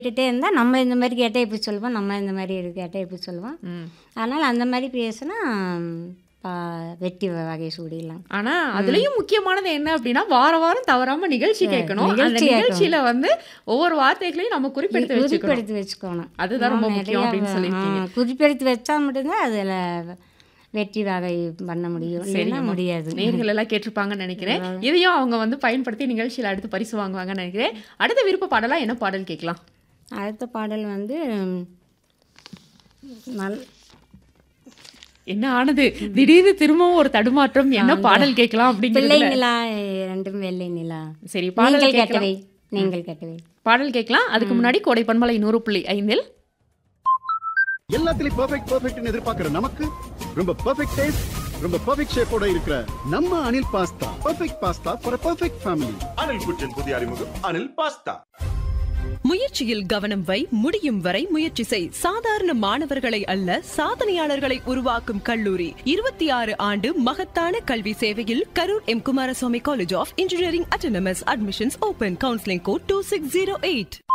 கேட்டுகிட்டே இருந்தால் நம்ம இந்த மாதிரி கேட்டால் எப்படி சொல்லுவோம் நம்ம இந்த மாதிரி கேட்டால் எப்படி சொல்லுவோம் ம். அதனால் அந்த மாதிரி பேசுனா பா வெட்டி வகை சூடிடலாம் ஆனா அதுலயும் முக்கியமானது என்ன அப்படின்னா வார வாரம் தவறாம நிகழ்ச்சி கேட்கணும் அந்த நிகழ்ச்சி கேட்கணும். நிகழ்ச்சியில வந்து ஒவ்வொரு வார்த்தைகளையும் நம்ம குறிப்பெடுத்து வச்சுக்கணும் குறிப்பெடுத்து வச்சுக்கோணும் அதுதான் ரொம்ப இன்னும் முக்கியம் நிறைய, அப்படின்னு சொல்லியிருக்கீங்க. ஆ, குறிப்பெடுத்து வச்சா மட்டும்தான் அதில் வெற்றி வகை பண்ண முடியும் இல்லைன்னா முடியாது நேர்கள் எல்லாம் கேட்டிருப்பாங்கன்னு நினைக்கிறேன் இதையும் அவங்க வந்து பயன்படுத்தி நிகழ்ச்சியில அடுத்து பரிசு வாங்குவாங்கன்னு நினைக்கிறேன் அடுத்த விருப்ப பாடலா என்ன பாடல் கேட்கலாம் அடுத்த பாடல் வந்து ம், நல் என்ன ஆனது திடீர்னு திரும்பவும் ஒரு தடுமாற்றம் என்ன பாடல் கேட்கலாம் பிள்ளை அப்படிங்கிறது நிலா ரெண்டும் வெள்ளை நிலா சரி பாடல் நீங்கள் கேட்கலாம் கேட்டவை நீங்கள் கேட்டவை பாடல் கேட்கலாம் அதுக்கு முன்னாடி கோடை பண்பலை நூறு புள்ளி ஐந்தில் எல்லாத்துலயும் பெர்ஃபெக்ட் பெர்ஃபெக்ட்னு எதிர்பார்க்கிற நமக்கு ரொம்ப பெர்ஃபெக்ட் டேஸ்ட் ரொம்ப பெர்ஃபெக்ட் ஷேப்போட இருக்கிற நம்ம Anil pasta perfect pasta for perfect family Anil kitchen புதிய அறிமுகம் அனில் பாஸ்தா முயற்சியில் கவனம் வை முடியும் வரை முயற்சி செய் சாதாரண மாணவர்களை அல்ல சாதனையாளர்களை உருவாக்கும் கல்லூரி இருபத்தி ஆறு ஆண்டு மகத்தான கல்வி சேவையில் Karur M Kumaraswamy college of engineering autonomous admissions open counselling code two six zero eight